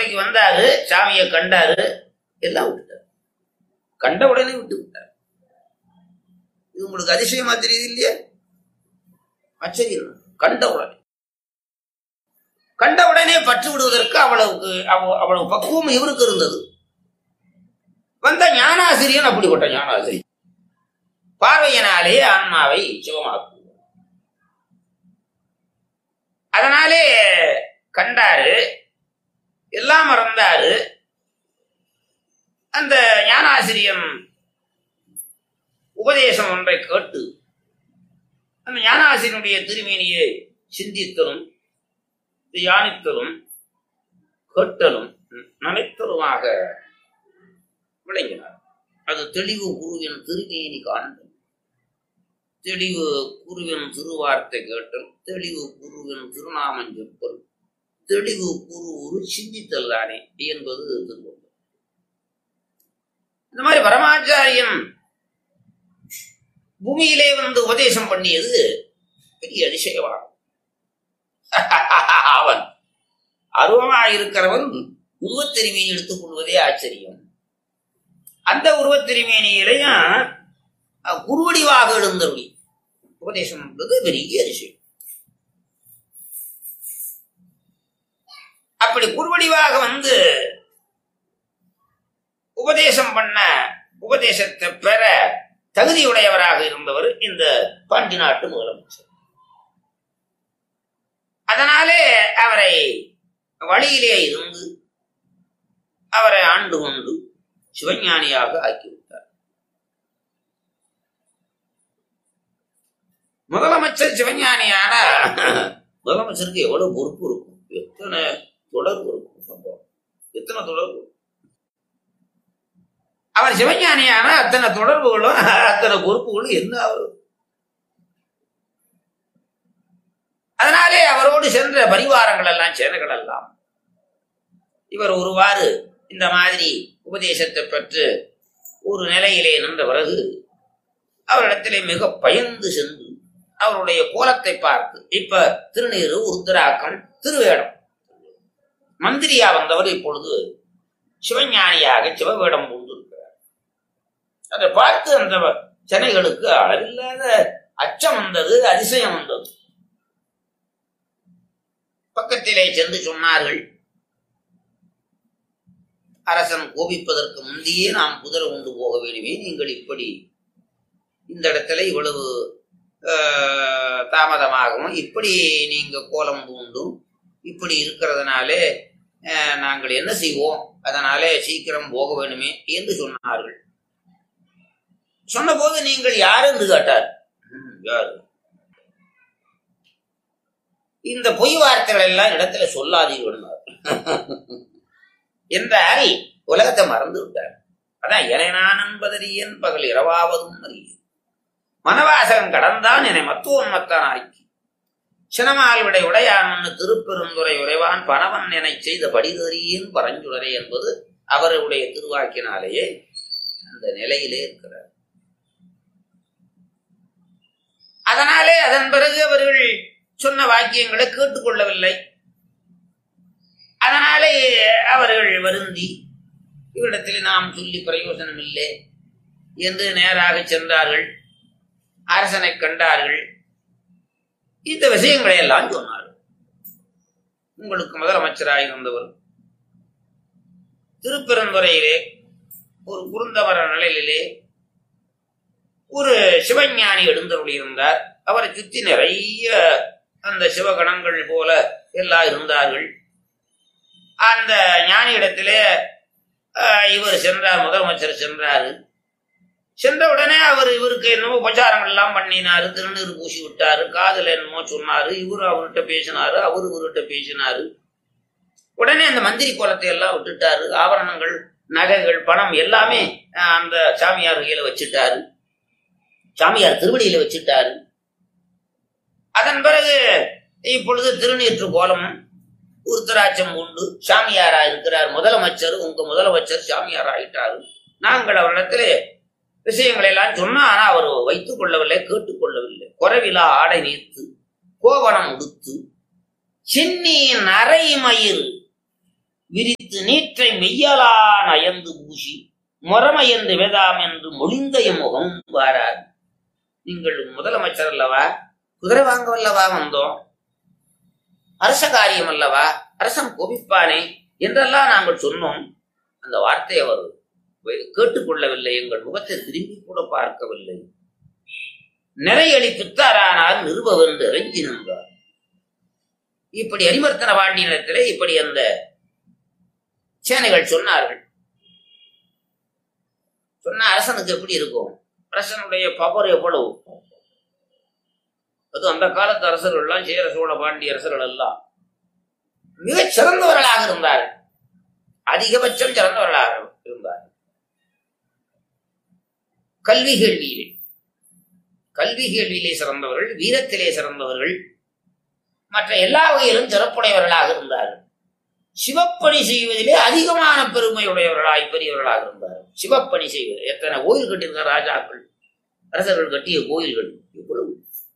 திருமுறைக்கு வந்தாரு சாமியை கண்டாரு எல்லாம் விட்டுட்டாரு கண்ட உடனே விட்டு விட்டார் இது உங்களுக்கு அதிசயமா தெரியுது இல்லையா ஆச்சரியம் கண்ட உடனே கண்ட உடனே பற்று விடுவதற்கு அவ்வளவுக்கு அவ- அவ்வளவு பக்குவம் இவருக்கு இருந்தது வந்த ஞானாசிரியன் அப்படிப்பட்ட ஞானாசிரியன் பார்வையினாலே ஆன்மாவை சிவமாக்கும் அதனாலே கண்டாரு எல்லாம் மறந்தாரு அந்த ஞானாசிரியன் உபதேசம் ஒன்றை கேட்டு அந்த ஞானாசிரியனுடைய திருமேனியை சிந்தித்தலும் தியானித்தலும் கேட்டலும் நினைத்தலுமாக விளங்கினார் அது தெளிவு குருவின் திருமேனி காண்பது தெளிவு குருவின் திருவார்த்தை கேட்டல் தெளிவு குருவின் திருநாமம் செப்பல் தெளிவு குரு ஒரு சிந்தித்தல் தானே என்பது திருவள்ளுவர் இந்த மாதிரி பரமாச்சாரியன் பூமியிலே வந்து உபதேசம் பண்ணியது பெரிய அதிசயமாகும் அவன் அருவமாயிருக்கிறவன் உருவத்திருமையை எடுத்துக் கொள்வதே ஆச்சரியம் அந்த உருவத்திருமேனியிலையும் அஹ், குருவடிவாக எழுந்தருளி உபதேசம் என்பது பெரிய அதிசயம் அப்படி குருவடிவாக வந்து உபதேசம் பண்ண உபதேசத்தை பெற தகுதியுடையவராக இருந்தவர் இந்த பாண்டி நாட்டு முதலமைச்சர் அதனாலே அவரை வழியிலே இருந்து அவரை ஆண்டு கொண்டு சிவஞானியாக ஆக்கிவிட்டார் முதலமைச்சர் சிவஞானியான முதலமைச்சருக்கு எவ்வளவு பொறுப்பு இருக்கும் எத்தனை தொடர்பு இருக்கும் சம்பவம் எத்தனை தொடர்பு அவர் சிவஞானியான அத்தனை தொடர்புகளும் அத்தனை பொறுப்புகளும் என்ன ஆகும் அதனாலே அவரோடு சென்ற பரிவாரங்கள் எல்லாம் சேனைகள் எல்லாம் இவர் ஒருவாறு இந்த மாதிரி உபதேசத்தை பெற்று ஒரு நிலையிலே நின்ற பிறகு அவரிடத்திலே மிக பயந்து சென்று அவருடைய கோலத்தை பார்த்து இப்ப திருநீரு உருத்தராக்கம் திருவேடம் மந்திரியா வந்தவர் இப்பொழுது சிவஞானியாக சிவவேடம் பூண்டிருக்கிறார் அதை பார்த்து அந்த சென்னைகளுக்கு அளவில்லாத அச்சம் வந்தது அதிசயம் வந்தது பக்கத்திலே சென்று சொன்னார்கள் அரசன் கோபிப்பதற்கு முந்தையே நாம் குதிரை கொண்டு போக வேண்டுமே நீங்கள் இப்படி இந்த இடத்துல இவ்வளவு ஆஹ், தாமதமாகவும் இப்படி நீங்க கோலம் பூண்டும் இப்படி இருக்கிறதுனாலே ஆஹ், நாங்கள் என்ன செய்வோம் அதனாலே சீக்கிரம் போக வேண்டுமே என்று சொன்னார்கள் சொன்னபோது நீங்கள் யார் என்று கேட்டார் "ம், யார் இந்த பொய் வார்த்தைகள் எல்லாம் இடத்துல சொல்லாதீர்கள் என்றால் உலகத்தை மறந்து விட்டார் அதான் இறைனான் என்பதறியன் பகல் இரவாவதும் அறிய மனவாசகன் கடந்தான் என்னை மத்துவன் மத்தான் ஆக்கி சினமால் விடை உடையான் மன்னு திருப்பெருந்துரை உரைவான் பணவன் என செய்த படிதறியேன் பரஞ்சுடரே என்பது அவருடைய திருவாக்கினாலேயே அந்த நிலையிலே இருக்கிறார் அதனாலே அதன் பிறகு அவர்கள் சொன்ன வாக்கியங்களை கேட்டுக்கொள்ளவில்லை அதனாலே அவர்கள் வருந்தி இவரிடத்தில் நாம் சொல்லி பிரயோஜனம் இல்லை என்று நேராக சென்றார்கள் அரசனை கண்டார்கள் இந்த விஷயங்களை எல்லாம் சொன்னார்கள் உங்களுக்கு முதலமைச்சராக இருந்தவர் திருப்பெருந்துறையிலே ஒரு குருந்தவர நிலையிலே ஒரு சிவஞானி எழுந்தருளி இருந்தார் அவரை சுற்றி நிறைய அந்த சிவகணங்கள் போல எல்லாம் இருந்தார்கள் அந்த ஞானி இடத்திலே ஆஹ், இவர் சென்றார் முதலமைச்சர் சென்றாரு சென்ற உடனே அவர் இவருக்கு என்னமோ உபச்சாரங்கள் எல்லாம் பண்ணினாரு திருநீர் பூசி விட்டாரு காதுல என்னமோ சொன்னாரு இவரு அவர்கிட்ட பேசினாரு அவரு இவர்கிட்ட பேசினாரு உடனே அந்த மந்திரி கோலத்தை எல்லாம் விட்டுட்டாரு ஆபரணங்கள் நகைகள் பணம் எல்லாமே ஆஹ், அந்த சாமியார் கையில வச்சுட்டாரு சாமியார் திருவடியில வச்சுட்டாரு அதன் பிறகு இப்பொழுது திருநீற்று கோலமும் உருத்தராட்சம் உண்டு சாமியாரா இருக்கிறார் முதலமைச்சர் உங்க முதலமைச்சர் சாமியார் ஆயிட்டாரு நாங்கள் அவரிடத்திலே விஷயங்களை எல்லாம் சொன்னா ஆனா அவர் வைத்துக் கொள்ளவில்லை கேட்டுக்கொள்ளவில்லை குறைவிலா ஆடை நீர்த்து கோவணம் உடுத்து சின்னி நரை மயிர் விரித்து நீற்றை மெய்யலா நயந்து பூசி முறமையென்று வேதாம் என்று மொழிந்தைய முகம் வாரார் நீங்கள் முதலமைச்சர் அல்லவா குதிரை வாங்க வல்லவா வந்தோம் அரச காரியம் அல்லவா அரசன் கோபிப்பானே என்றெல்லாம் நாங்கள் சொன்னோம் அந்த வார்த்தையை அவர் கேட்டுக்கொள்ளவில்லை எங்கள் முகத்தை திரும்பி கூட பார்க்கவில்லை நிறையளி பித்தாரானால் நிருபவென்று இறங்கி நின்றார் இப்படி அரிமர்த்தன பாண்டியனத்திலே இப்படி அந்த சேனைகள் சொன்னார்கள் சொன்ன அரசனுக்கு எப்படி இருக்கும் அரசனுடைய பவர் எவ்வளவு அது அந்த காலத்து அரசர்கள் எல்லாம் சேர சோழ பாண்டிய அரசர்கள் எல்லாம் மிகச் சிறந்தவர்களாக இருந்தார்கள் அதிகபட்சம் சிறந்தவர்களாக இருந்தார்கள் கல்வி கேள்வியிலே கல்வி கேள்வியிலே சிறந்தவர்கள் வீரத்திலே சிறந்தவர்கள் மற்ற எல்லா வகையிலும் சிறப்புடையவர்களாக இருந்தார்கள் சிவப்பணி செய்வதிலே அதிகமான பெருமையுடையவர்களாய் பெரியவர்களாக இருந்தார்கள் சிவப்பணி செய்வது எத்தனை கோயில் கட்டியிருக்க ராஜாக்கள் அரசர்கள் கட்டிய கோயில்கள் இவ்வளவு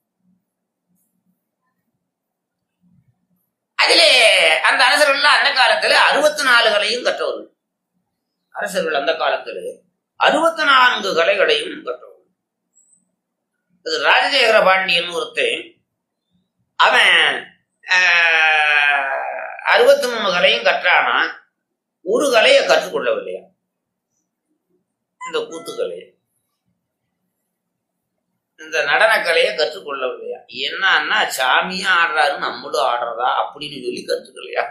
அதிலே அந்த அரசர்கள் அந்த காலத்துல அறுபத்தி நாலு கலையும் கற்றவர்கள் அரசர்கள் அந்த காலத்துல அறுபத்தி நான்கு கலைகளையும் கற்றவர்கள் இது ராஜசேகர பாண்டியன் ஒருத்தன் அவன் அறுபத்தி மூணு கலையும் கற்றானா ஒரு கலையை கற்றுக்கொள்ளவில்லையா இந்த கூத்துக்கலையை இந்த நடன கலையை கற்றுக்கொள்ளவில்லையா என்னன்னா சாமியா ஆடுறாரு நம்மளும் ஆடுறதா அப்படின்னு சொல்லி கற்றுக்கலையா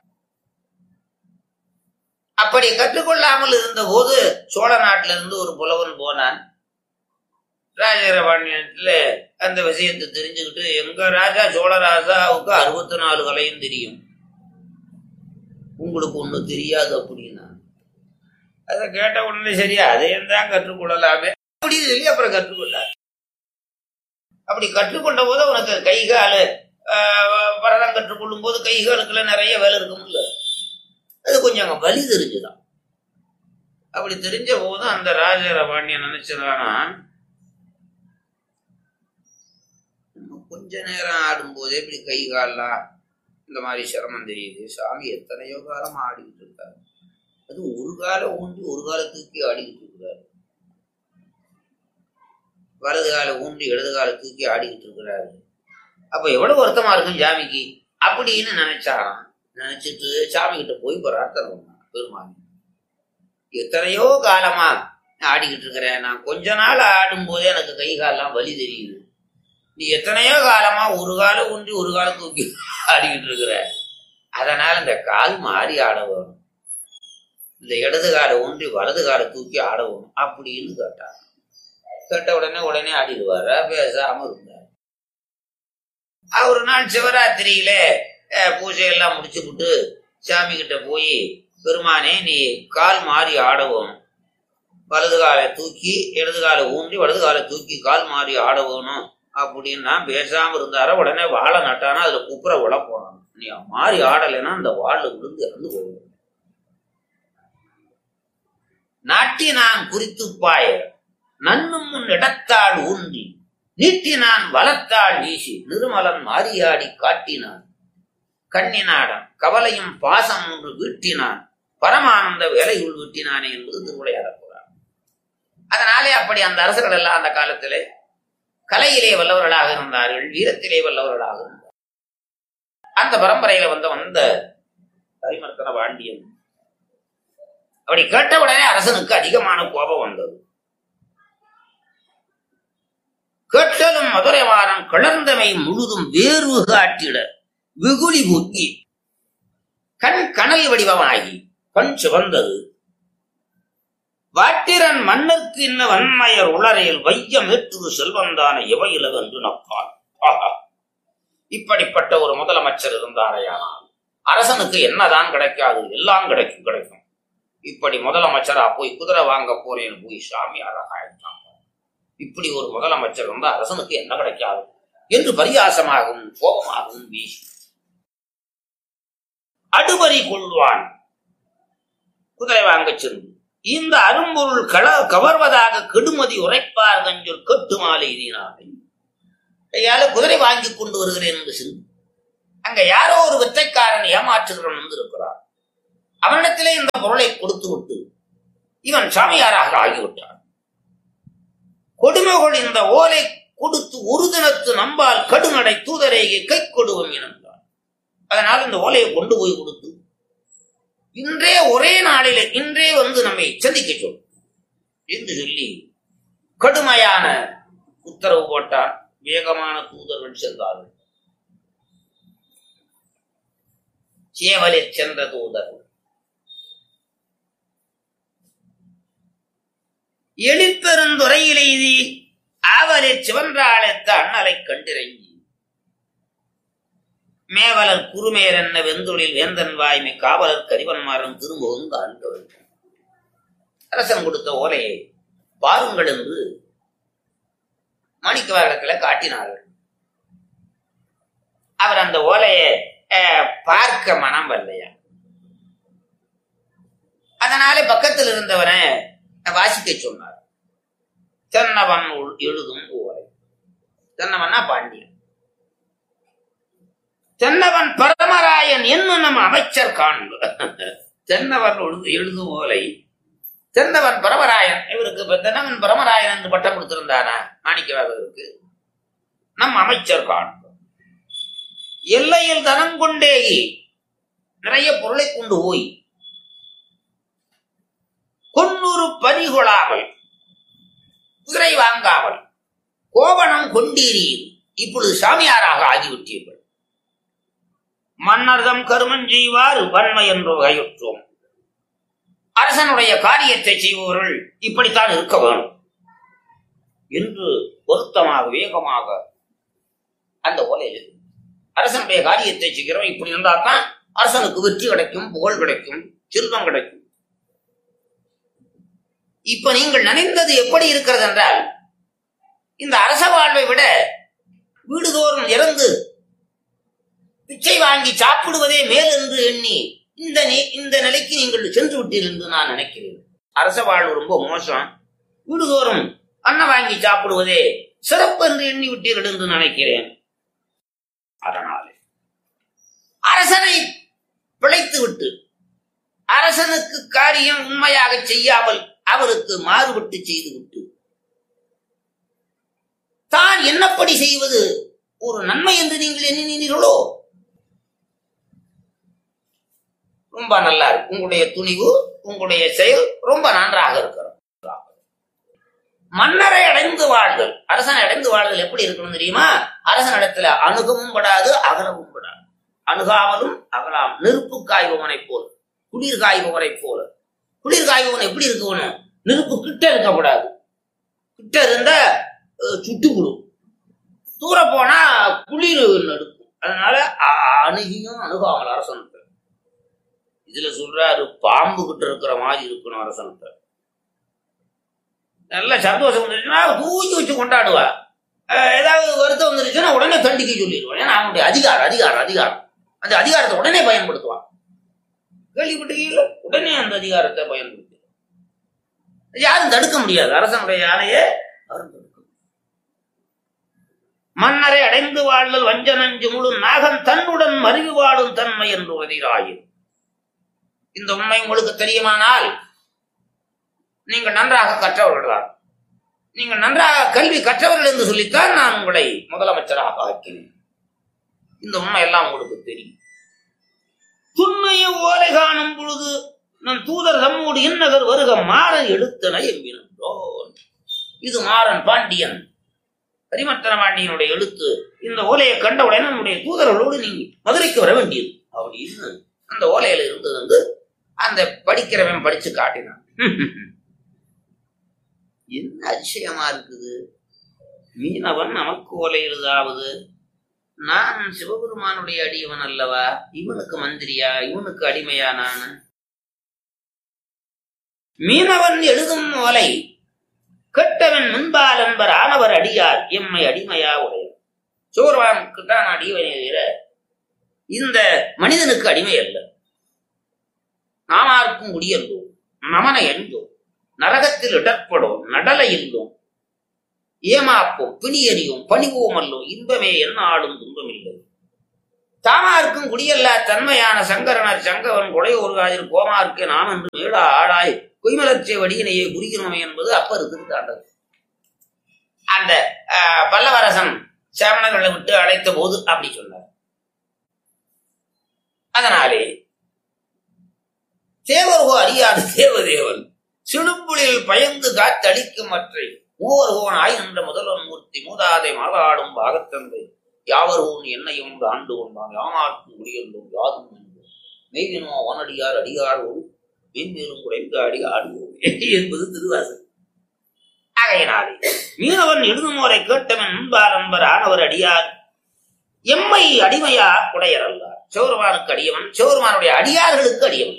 அப்படி கற்றுக்கொள்ளாமல் இருந்த போது சோழ நாட்டில இருந்து ஒரு புலவன் போனான் ராஜரபாண்டியத்துல அந்த விஷயத்தை தெரிஞ்சுக்கிட்டு எங்க ராஜா சோழராஜாவுக்கு அறுபத்தி நாலு கலையும் தெரியும் உங்களுக்கு ஒண்ணு தெரியாது அப்படின்னா அதை கேட்ட உடனே சரியா அதையும் தான் கற்றுக்கொள்ளலாமே அப்படின்னு சொல்லி அப்புறம் கற்றுக்கொண்டார் அப்படி கற்றுக்கொண்ட போது உனக்கு கை காலு பரதம் கற்றுக்கொள்ளும் போது கை காலுக்குள்ள நிறைய வேலை இருக்கும்ல அது கொஞ்சம் அங்க வலி தெரிஞ்சுதான் அப்படி தெரிஞ்ச போது அந்த ராஜரபாண்டியன் நினைச்சதானா கொஞ்ச நேரம் ஆடும்போதே இப்படி கை கால்லாம் இந்த மாதிரி சிரமம் தெரியுது சாமி எத்தனையோ காலம் ஆடிக்கிட்டு இருக்காரு அது ஒரு காலம் ஊன்றி ஒரு காலத்துக்கு ஆடிக்கிட்டு இருக்கிறாரு வலது காலை ஊன்றி இடது காலை தூக்கி ஆடிக்கிட்டு இருக்கிறாரு அப்ப எவ்வளவு வருத்தமா இருக்கும் சாமிக்கு அப்படின்னு நினைச்சாராம் நினைச்சிட்டு சாமி கிட்ட போய் பிரார்த்தனை பண்ணான் பெருமானி எத்தனையோ காலமா ஆடிக்கிட்டு இருக்கிறேன் நான் கொஞ்ச நாள் ஆடும் போதே எனக்கு கை காலெல்லாம் வலி தெரியுது நீ எத்தனையோ காலமா ஒரு காலம் ஊன்றி ஒரு காலம் தூக்கி ஆடிக்கிட்டு இருக்கிற அதனால இந்த கால் மாறி ஆட வேணும் இந்த இடது காலை ஊன்றி வலது காலை தூக்கி ஆட வேணும் அப்படின்னு கேட்டார் கேட்ட உடனே உடனே ஆடிடுவாரா பேசாம இருந்தார் ஒரு நாள் சிவராத்திரியில பூஜையெல்லாம் முடிச்சு விட்டு சாமி கிட்ட போய் பெருமானே நீ கால் மாறி ஆடவும் வலது காலை தூக்கி இடது காலை ஊன்றி வலது காலை தூக்கி கால் மாறி ஆட வேணும் அப்படின்னா பேசாம இருந்தார உடனே வாழை நட்டானா அதுல குப்புற விழ போனான் நீ மாறி ஆடலைன்னா அந்த வாழ விழுந்து இறந்து போகும் நாட்டினான் குறித்து பாய நன்னும் முன் இடத்தாள் ஊன்றி நீட்டினான் வளத்தாள் வீசி நிருமலன் மாறியாடி காட்டினான் கண்ணினாடன் கவலையும் பாசம் ஒன்று வீட்டினான் பரமானந்த வேலையுள் வீட்டினானே என்பது திருவிளையாடக்கூடாது அதனாலே அப்படி அந்த அரசர்கள் எல்லாம் அந்த காலத்திலே கலையிலே வல்லவர்களாக இருந்தார்கள் வீரத்திலே வல்லவர்களாக இருந்தார்கள் அந்த பரம்பரையில வந்த வந்த கரிமர்த்தன பாண்டியன் அப்படி கேட்ட உடனே அரசனுக்கு அதிகமான கோபம் வந்தது கேட்டலும் மதுரை வாரம் கிளர்ந்தமை முழுதும் வேர்வு காட்டிட வெகுளி பொங்கி கண் கனல் வடிவமாகி கண் சிவந்தது வாட்டிரன் மன்னர்க்கு இன்ன வன்மையர் உளரையில் வையம் ஏற்றுது செல்வந்தான எவையில என்று நப்பான் இப்படிப்பட்ட ஒரு முதலமைச்சர் இருந்தாரையானால் அரசனுக்கு என்னதான் கிடைக்காது எல்லாம் கிடைக்கும் கிடைக்கும் இப்படி முதலமைச்சரா போய் குதிரை வாங்க போறேன்னு போய் சாமி அழகாயிட்டான் இப்படி ஒரு முதலமைச்சர் இருந்தா அரசனுக்கு என்ன கிடைக்காது என்று பரியாசமாகவும் கோபமாகவும் வீசி அடுபறி கொள்வான் குதிரை வாங்க சென்று இந்த அரும்பொருள் கள கவர்வதாக கெடுமதி உரைப்பார் கஞ்சொல் கெட்டு மாலை எதினார்கள் கையால குதிரை வாங்கி கொண்டு வருகிறேன் என்று சென்று அங்க யாரோ ஒரு வித்தைக்காரன் ஏமாற்றுகிறவன் வந்து இருக்கிறார் அவனிடத்திலே இந்த பொருளை கொடுத்து விட்டு இவன் சாமியாராக ஆகிவிட்டான் கொடுமகள் இந்த ஓலை கொடுத்து ஒரு தினத்து நம்பால் கடுநடை தூதரேகி கை கொடுவம் என்றான் அதனால் இந்த ஓலையை கொண்டு போய் கொடுத்து இன்றே ஒரே நாளிலே இன்றே வந்து நம்மை சந்திக்க சொல் என்று சொல்லி கடுமையான உத்தரவு போட்டான் வேகமான தூதர்கள் சென்றார்கள் சேவலில் சென்ற தூதர் எழிற்பெருந்துறையிலெய்தி ஆவலில் சிவன்றாளத்த அண்ணலை கண்டிறங்கி மேவலர் குறுமேர் என்ன வெந்தொழில் வேந்தன் வாய்மை காவலர் கரிவன்மாரன் திரும்பவும் காண்பவன் அரசன் கொடுத்த ஓலையை பாருங்கள் என்று மாணிக்க வழக்கில் காட்டினார்கள் அவர் அந்த ஓலையை அஹ், பார்க்க மனம் வரலையா அதனால பக்கத்தில் இருந்தவனை வாசிக்க சொன்னார் தென்னவன் உள் எழுதும் ஓலை தென்னவன்னா பாண்டியன் தென்னவன் பரமராயன் என்னும் நம் அமைச்சர் காண்பு தென்னவன் எழுது எழுதும் ஓலை தென்னவன் பரமராயன் இவருக்கு இப்ப தென்னவன் பரமராயன் என்று பட்டம் கொடுத்திருந்தானா மாணிக்கவாதருக்கு நம் அமைச்சர் காண்பு எல்லையில் தனம் கொண்டே நிறைய பொருளை கொண்டு போய் கொன்னூறு பனி கொளாமல் குதிரை வாங்காமல் கோவணம் கொண்டீரீர் இப்பொழுது சாமியாராக ஆகிவிட்டீர்கள் மன்னர்தம் கருமன் செய்வார் வன்மை என்று வகையுற்றோம் அரசனுடைய காரியத்தை செய்பவர்கள் இப்படித்தான் இருக்க வேண்டும் என்று பொருத்தமாக வேகமாக அந்த ஓலையில் அரசனுடைய காரியத்தை செய்கிறோம் இப்படி இருந்தால் தான் அரசனுக்கு வெற்றி கிடைக்கும் புகழ் கிடைக்கும் செல்வம் கிடைக்கும் இப்ப நீங்கள் நினைந்தது எப்படி இருக்கிறது என்றால் இந்த அரச வாழ்வை விட வீடுதோறும் இறந்து பிச்சை வாங்கி சாப்பிடுவதே மேல் என்று எண்ணி இந்த நி- இந்த நிலைக்கு நீங்கள் சென்று விட்டீர்கள் என்று நான் நினைக்கிறேன் அரச வாழ்வு ரொம்ப மோசம் வீடுதோறும் அன்னம் வாங்கி சாப்பிடுவதே சிறப்பு என்று எண்ணி விட்டீர்கள் என்று நினைக்கிறேன் அதனாலே அரசனை பிழைத்து விட்டு அரசனுக்கு காரியம் உண்மையாக செய்யாமல் அவருக்கு மாறுபட்டு செய்து விட்டு தான் என்னப்படி செய்வது ஒரு நன்மை என்று நீங்கள் எண்ணினீர்களோ ரொம்ப நல்லா இருக்கு உங்களுடைய துணிவு உங்களுடைய செயல் ரொம்ப நன்றாக இருக்கிறது மன்னரை அடைந்து வாழ்தல் அரசனை அடைந்து வாழ்தல் எப்படி இருக்கணும் தெரியுமா அரசனிடத்துல அணுகவும் படாது அகலவும் படாது அணுகாமலும் அகலாம் நெருப்பு காய்பவனை போல் குளிர் காய்பவரை போல குளிர் காய்பவன் எப்படி இருக்கணும் நெருப்பு கிட்ட இருக்கக்கூடாது கிட்ட இருந்தா அஹ், சுட்டுவிடும் தூர போனா குளிர் நடுக்கும் அதனால அ- அணுகியும் அணுகாமல் அரசனுக்கு இதுல சொல்றாரு பாம்பு கிட்ட இருக்கிற மாதிரி இருக்கணும் அரசனுக்கு நல்ல சந்தோஷம் வந்துருச்சுன்னா தூக்கி வச்சு கொண்டாடுவா அஹ், ஏதாவது வருத்தம் வந்துருச்சுன்னா உடனே தண்டிக்க சொல்லிடுவான் ஏன்னா அவனுடைய அதிகாரம் அதிகாரம் அதிகாரம் அந்த அதிகாரத்தை உடனே பயன்படுத்துவான் கேள்விப்பட்டிருக்கீங்களா உடனே அந்த அதிகாரத்தை பயன்படுத்து யாரும் தடுக்க முடியாது அரசனுடைய யானையே யாரும் தடுக்க முடியாது. மன்னரை அடைந்து வாழ்தல் வஞ்சனஞ்சு முழு நாகன் தன்னுடன் மருவி வாழும் தன்மை என்று உதிராயின் இந்த உண்மை உங்களுக்கு தெரியுமானால் நீங்கள் நன்றாக கற்றவர்கள்தான் நீங்கள் நன்றாக கல்வி கற்றவர்கள் என்று சொல்லித்தான் நான் உங்களை முதலமைச்சராக ஆக்கினேன் இந்த உண்மை எல்லாம் உங்களுக்கு தெரியும் துண்மைய ஓலை காணும் பொழுது நம் தூதர் தம்மோடு இன்னகர் வருக மாறன் எடுத்தன எம்பினோன் இது மாறன் பாண்டியன் பரிமர்த்தன பாண்டியனுடைய எழுத்து இந்த ஓலையை கண்டவுடனே நம்முடைய தூதர்களோடு நீங்க மதுரைக்கு வர வேண்டியது அப்படின்னு அந்த ஓலையில இருந்தது வந்து அந்த படிக்கிறவன் படிச்சு காட்டினான் என்ன அதிசயமா இருக்குது மீனவன் நமக்கு ஓலை எழுதாவது நான் சிவபெருமானுடைய அடியவன் அல்லவா இவனுக்கு மந்திரியா இவனுக்கு அடிமையா நான் மீனவன் எழுதும் ஓலை கெட்டவன் முன்பால் என்பர் ஆனவர் அடியார் எம்மை அடிமையா உடையவர் சோர்வானுக்கு தான் அடியவனே தவிர இந்த மனிதனுக்கு அடிமை அல்ல நாமாருக்கும் குடியல்லோம் நமனை என்றோம் நரகத்தில் இடர்படும் நடலை இல்லோம் ஏமாப்போம் பிணியறியோம் பணிவோம் அல்லோம் இன்பமே என்ன ஆளும் துன்பமில்லை தாமாருக்கும் குடியல்லா தன்மையான சங்கரனர் சங்கவன் கொலை ஒரு கோமாருக்கு நாம் என்று மீளா ஆளாய் குய்மலர்ச்சிய வடியினையே குறிக்கணுமே என்பது அப்பர் திருத்தாண்டது அந்த ஆஹ், பல்லவரசன் சேவணர்களை விட்டு அழைத்த போது அப்படி சொன்னார் அதனாலே தேவர்கோ அறியாது தேவதேவன் சிடும்புளில் பயந்து காத்தளிக்கும் மற்றை மூவர்கோன் ஆய் நின்ற முதல்வன் மூர்த்தி மூதாதை மாதாடும் பாகத்தந்தை யாவர்கோன் என்னையும் ஆண்டு கொண்டான் யாமார்க்கும் குடியென்றும் யாதும் என்போம் மெய்வினோ அவனடியார் அடியார் ஒரு மென்மேலும் குறைந்து அடி ஆடுவோம் என்பது திருவாசல் ஆகையினாலே மீனவன் எழுதுமோரை கேட்டவன் முன்பார் அன்பர் ஆனவர் அடியார் எம்மை அடிமையா உடையர் அல்லார் சிவருமானுக்கு அடியவன் சிவருமானுடைய அடியார்களுக்கு அடியவன்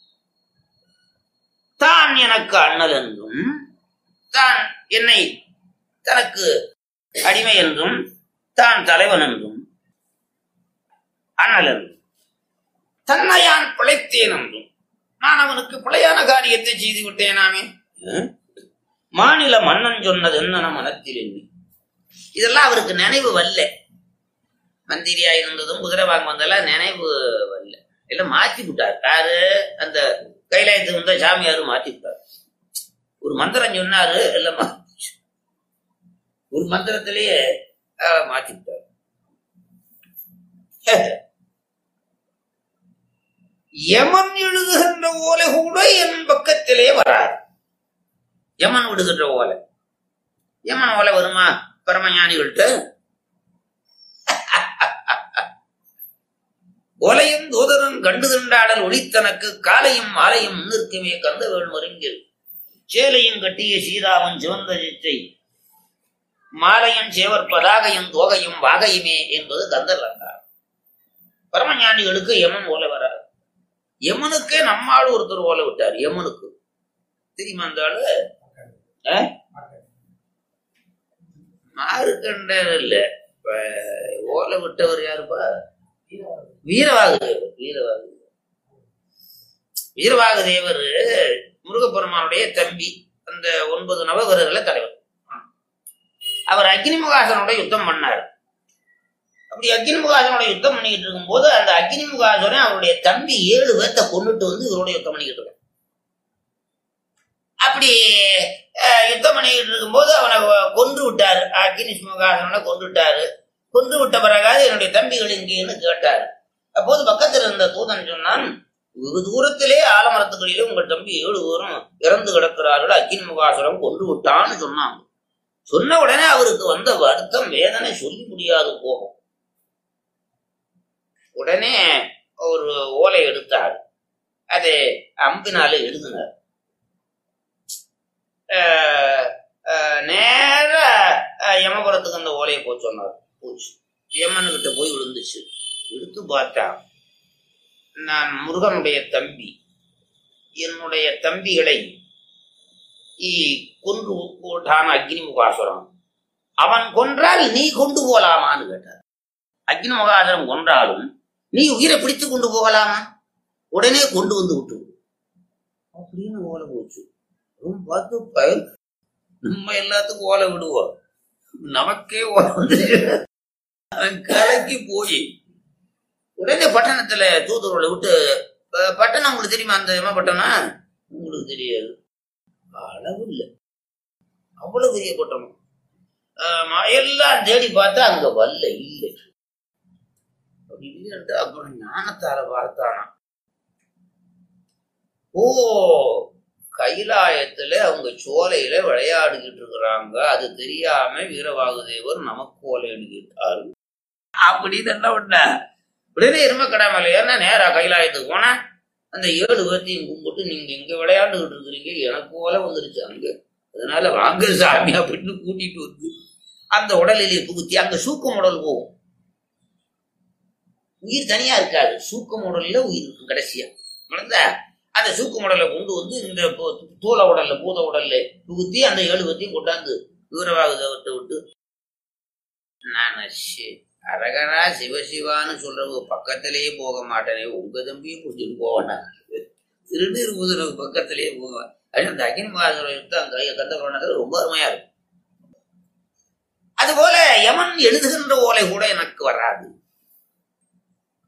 தான் எனக்கு அண்ணல் என்றும் தான் என்னை தனக்கு அடிமை என்றும் தான் தலைவன் என்றும் அண்ணல் என்றும் தன்னையான் பிழைத்தேன் என்றும் நான் அவனுக்கு பிழையான காரியத்தை செய்து விட்டேனாமே ம்? மாநில மன்னன் சொன்னது என்ன மனத்தில் எண்ணி இதெல்லாம் அவருக்கு நினைவு வரல மந்திரியா இருந்ததும் குதிரை வாங்க வந்தெல்லாம் நினைவு வரல எல்லாம் மாத்தி விட்டார் யாரு அந்த கைலாயத்துக்கு வந்த சாமியாரு மாத்தி விட்டார் ஒரு மந்திரம் சொன்னாரு எல்லாம் மாத்தி ஒரு மந்திரத்திலேயே அஹ், மாத்தி விட்டார் யமன் எழுதுகின்ற ஓலை கூட என் பக்கத்திலே வராது யமன் விடுகின்ற ஓலை யமன் ஓலை வருமா பரமஞானிகள்கிட்ட ஓலையும் தூதரும் கண்டு திண்டாடல் ஒளித்தனக்கு காலையும் மாலையும் முன்னிற்குமே கந்த வேண்மருங்கில் சேலையும் கட்டிய சீதாவன் சிவந்த சிச்சை மாலையும் சேவர் பதாகையும் தோகையும் வாகையுமே என்பது கந்தர் அலங்காரம் பரமஞானிகளுக்கு யமன் ஓலை வராது யமனுக்கே நம்மால் ஒருத்தர் ஓலை விட்டார் யமனுக்கு தெரியுமா அந்த ஆளு ஆ? மாறுகண்டர் இல்ல இப்ப ஓலை விட்டவர் யாருப்பா வீரவாகு தேவர் வீரவாகு வீரவாகு தேவர் முருகப்பெருமானுடைய தம்பி அந்த ஒன்பது நவகிரகல தலைவர் அவர் அக்னிமுகாசனோட யுத்தம் பண்ணார் அப்படி அக்னிமுகாசனோட யுத்தம் பண்ணிக்கிட்டு இருக்கும்போது அந்த அக்னிமுகாசனை அவருடைய தம்பி ஏழு பேர்த்த கொண்டுட்டு வந்து இவரோட யுத்தம் பண்ணிக்கிட்டு இருக்கான் அப்படி அஹ், யுத்தம் பண்ணிக்கிட்டு இருக்கும்போது அவனை கொன்று விட்டாரு அக்னி முகாசனோட கொன்று விட்டாரு கொன்று விட்ட பிறகாது என்னுடைய தம்பிகள் இங்கேன்னு கேட்டார் அப்போது பக்கத்தில் இருந்த தூதன் சொன்னான் வெகு தூரத்திலே ஆலமரத்துக்களிலே உங்கள் தம்பி ஏழு பேரும் இறந்து கிடக்கிறார்கள் அக்கினி முகாசுரம் கொன்று விட்டான்னு சொன்னாங்க சொன்ன உடனே அவருக்கு வந்த வருத்தம் வேதனை சொல்லி முடியாது போகும் உடனே ஒரு ஓலை எடுத்தார் அதை அம்பினால எழுதினார் ஆஹ், ஆஹ், நேர ஆஹ், யமபுரத்துக்கு அந்த ஓலையை போய் சொன்னார் போச்சு யமனுக்கிட்ட போய் விழுந்துச்சு எடுத்து பார்த்தா நான் முருகனுடைய தம்பி என்னுடைய தம்பிகளை இ- கொன்று போட்டான் அக்னி முகாசுரம் அவன் கொன்றால் நீ கொண்டு போலாமான்னு கேட்டார் அக்னி முகாசுரம் கொன்றாலும் நீ உயிரை பிடித்து கொண்டு போகலாமா உடனே கொண்டு வந்து விட்டு விடு. அப்படின்னு ஓலை போச்சு அவன் பார்த்து பயன் நம்ம எல்லாத்துக்கும் ஓலை விடுவோம் நமக்கே ஓலை வந்து அவன் கலக்கி போய் உடனே பட்டணத்துல தூதுவர்களை விட்டு அஹ், பட்டணம் உங்களுக்கு தெரியுமா அந்த எம பட்டணம் உங்களுக்கு தெரியாது அளவு இல்லை அவ்வளவு பெரிய பட்டணம் ஆமா, எல்லாம் தேடி பார்த்தா அங்க வரல இல்லை அப்படி இல்லைன்ட்டு அப்புறம் ஞானத்தார பார்த்தானா ஓ கைலாயத்துல அவங்க சோலையில விளையாடிக்கிட்டு இருக்கிறாங்க அது தெரியாம வீரவாகுதேவர் நமக்கு ஓலை எழுதிட்டாரு அப்படின்னு என்ன பண்ண உடனே எரும கடாமல ஏன்னா நேரா கைலாயத்துக்கு போனா அந்த ஏழு பேர்த்தையும் கும்பிட்டு நீங்க எங்க விளையாண்டுகிட்டு இருக்கிறீங்க எனக்கு போல வந்துருச்சு அங்க அதனால வாங்க சாமி அப்படின்னு கூட்டிட்டு வந்து அந்த உடலிலே புகுத்தி அங்க சூக்கம் உடல் போகும் உயிர் தனியா இருக்காது சூக்கம் உடல்ல உயிர் இருக்கும் கடைசியா விளங்குதா? அந்த சூக்கம் உடலை கொண்டு வந்து இந்த பு- தூள உடல்ல பூத உடல்ல புகுத்தி அந்த ஏழு பேர்த்தையும் கொண்டாந்து வீரவாகுதவத்தை விட்டு நான் சி- அரகரா சிவசிவான்னு சொல்றவங்க பக்கத்திலேயே போக மாட்டேனே உங்க தம்பியும் பிடிச்சிட்டு போவேனா திருநீர் ஊதுறவங்க பக்கத்திலேயே போவேன் அது அந்த அகின் மாதம் அங்க கந்தபுராணத்தில் ரொம்ப அருமையா இருக்கும் அதுபோல யமன் எழுதுகின்ற ஓலை கூட எனக்கு வராது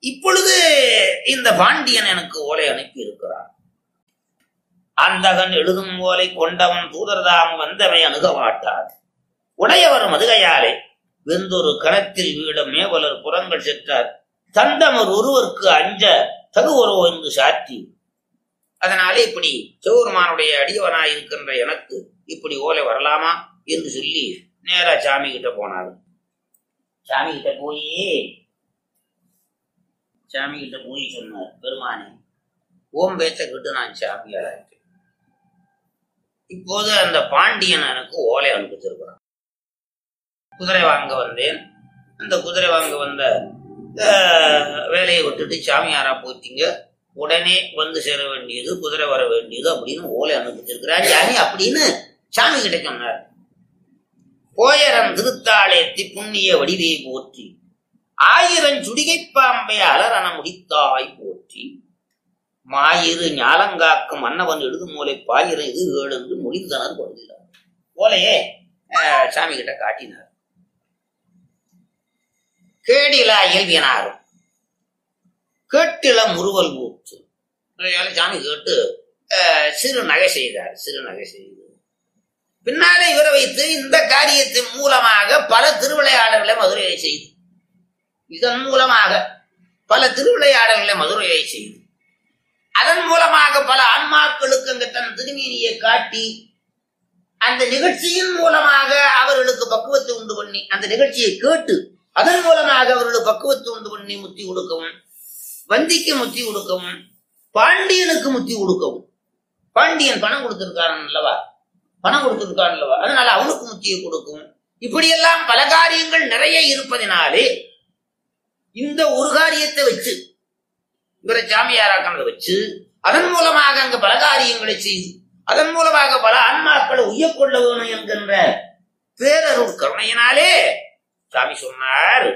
இப்பொழுது இந்த பாண்டியன் எனக்கு ஓலை அனுப்பி இருக்கிறான் அந்தகன் எழுதும் ஓலை கொண்டவன் தூதர்தாம் வந்தவை அணுக மாட்டார் உடையவர் மதுகையாலே வெந்தொரு கணத்தில் வீட மேவலர் புறங்கள் செற்றார் தந்தமர் ஒருவருக்கு அஞ்ச தகுவரோ என்று சாற்றி அதனாலே இப்படி சிவபெருமானுடைய அடியவனாய் இருக்கின்ற எனக்கு இப்படி ஓலை வரலாமா என்று சொல்லி நேரா சாமி கிட்ட போனாரு சாமி கிட்ட போய் சாமி கிட்ட போய் சொன்னார் பெருமானே ஓம் பேச்ச கிட்டு நான் சாமியாரா இருக்கேன் இப்போது அந்த பாண்டியன் எனக்கு ஓலை அனுப்பிச்சிருக்கிறான் குதிரை வாங்க வந்தேன் அந்த குதிரை வாங்க வந்த அஹ், வேலையை விட்டுட்டு சாமியாரா போயிட்டீங்க உடனே வந்து சேர வேண்டியது குதிரை வர வேண்டியது அப்படின்னு ஓலை அனுப்பிச்சிருக்கிறார் சாமி அப்படின்னு சாமி கிட்ட சொன்னார் போயரன் திருத்தாளேத்தி புண்ணிய வடிவை போற்றி ஆயிரம் சுடிகை பாம்பை அலரண முடித்தாய் போற்றி மாயிரு ஞாலங்காக்கும் மன்னவன் எழுதும் மூலை பாயிரம் இது ஏழு என்று மொழிந்தனர் கொள்கிறார் ஓலையே அஹ், சாமி கிட்ட காட்டினார் கேடிலா இயல்பியனாரும் கேட்டில முறுவல் ஊற்று அதனால சாமி கேட்டு அஹ், சிறு நகை செய்தார் சிறு நகை செய்து பின்னாலே இவரை வைத்து இந்த காரியத்தின் மூலமாக பல திருவிளையாடல்களை மதுரையை செய்து இதன் மூலமாக பல திருவிளையாடல்களை மதுரையை செய்து அதன் மூலமாக பல ஆன்மாக்களுக்கு அங்கு தன் திருமேனியை காட்டி அந்த நிகழ்ச்சியின் மூலமாக அவர்களுக்கு பக்குவத்தை உண்டு பண்ணி அந்த நிகழ்ச்சியை கேட்டு அதன் மூலமாக அவர்களுக்கு பக்குவத்தை உண்டு பண்ணி முத்தி கொடுக்கவும் வந்திக்கு முத்தி கொடுக்கவும் பாண்டியனுக்கு முத்தி கொடுக்கவும் பாண்டியன் பணம் கொடுத்திருக்காரன் அல்லவா பணம் கொடுத்திருக்கான் அல்லவா அதனால அவனுக்கு முத்தியை கொடுக்கும் இப்படியெல்லாம் பல காரியங்கள் நிறைய இருப்பதினாலே இந்த ஒரு காரியத்தை வச்சு இவரை சாமியாராக்கிறத வச்சு அதன் மூலமாக அங்க பல காரியங்களை செய்து அதன் மூலமாக பல ஆன்மாக்களை உய்யக்கொள்ள வேணும் என்கின்ற பேரருள் கருணையினாலே சாமி சொன்னார்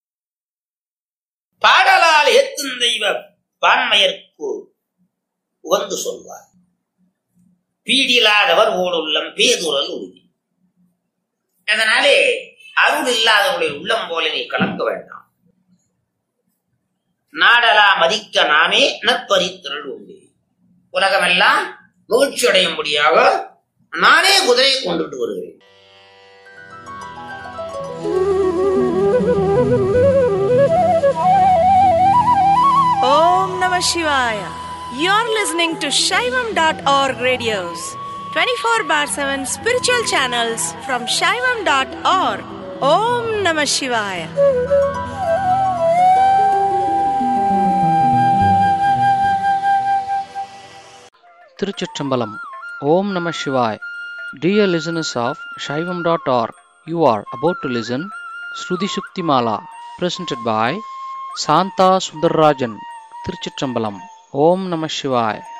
பாடலால் ஏத்தும் தெய்வ பான்மையர்க்கு உகந்து சொல்வார் பீடில்லாதவர் ஓடுள்ளம் பேதுரல் உறுதி அதனாலே அருள் இல்லாதவருடைய உள்ளம் போல நீ கலங்க வேண்டாம் நாடலா மதிக்க நாமே நற்பரித்திரள் உண்டு உலகமெல்லாம் மகிழ்ச்சி அடையும்படியாக நானே குதிரையை கொண்டுட்டு வருகிறேன் Om Namah Shivaya. You're listening to Shaivam.org radios, 24 bar 7 spiritual channels from Shaivam.org. Om Namah Shivaya. Tiruchitrambalam. Om Namah Shivaya. Dear listeners of Shaivam.org, you are about to listen Shruti Shukti Mala, presented by Santa Sundararajan. Tiruchitrambalam. Om Namah Shivaya.